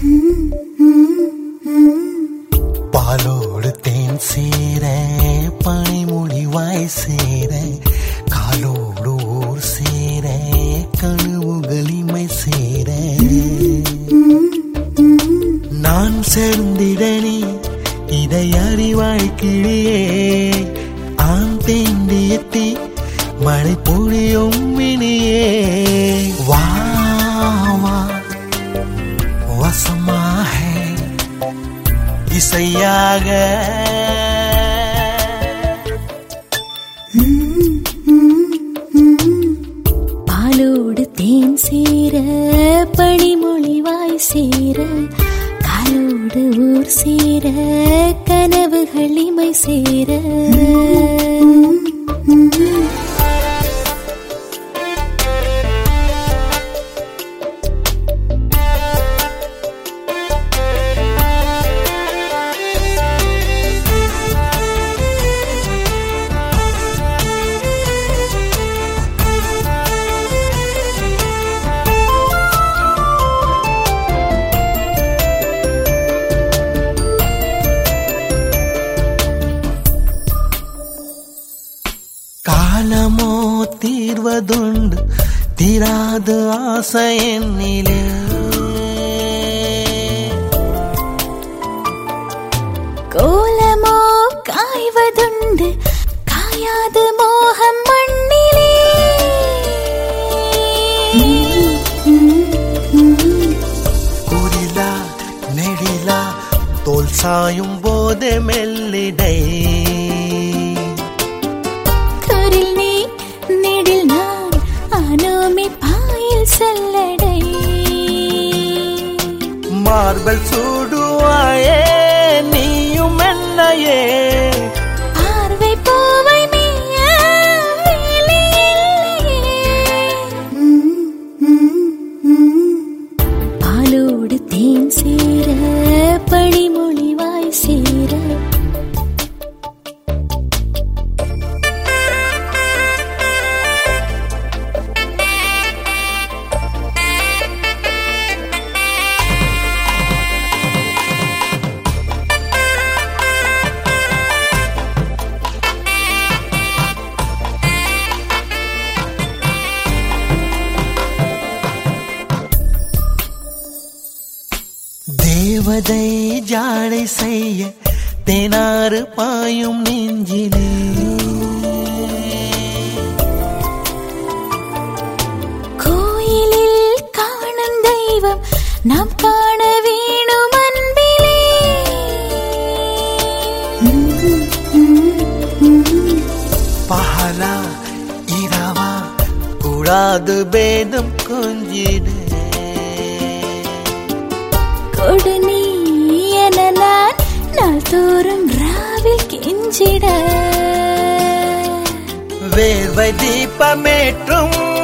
பாலோடு தேன் சேர பனிமொழிவாய் சேர காலோடு ஊர் சேர கனவுகள் இமை சேர நான் சேர்ந்திடனே இதை அறிவாய் கிளியே ஆண் தேண்டியத்தி மழை பொழியும் மினியே வா வா வசமாக இசையாக பாலோடு தேன் சேர பனிமொழிவாய் சேர காலோடு ஊர் சேர கனவுகள் இமை சேர காலமோ தீர்வதுண்டு தீராத ஆசை என்னிலே கோலமோ காய்வதுண்டு காயாது மோகம் மண்ணிலே குரிலா நெடிலா தோல் சாயும் போது மெல்லிடை கரில் நீ நெடில் நான் ஆனோமே பாயில் செல்லடை மார்பல் சூடுவாயே நீயும் என்னையே பார்வை பூவை மேய வேலை இல்லையே. பாலோடு தேன் சேர பனிமொழிவாய் சேர தேவதை ஜாடை செய்ய தேனாறு பாயும் நெஞ்சிலே கோயிலில் காணும் தெய்வம் நாம் காண வேணும் அன்பிலே பகலா இரவா கூடாது பேதம் கொஞ்சிடு கொடு நீ என நான் நாள் தோறும் ராவில் கெஞ்சிட வேர்வை தீபமேற்றும்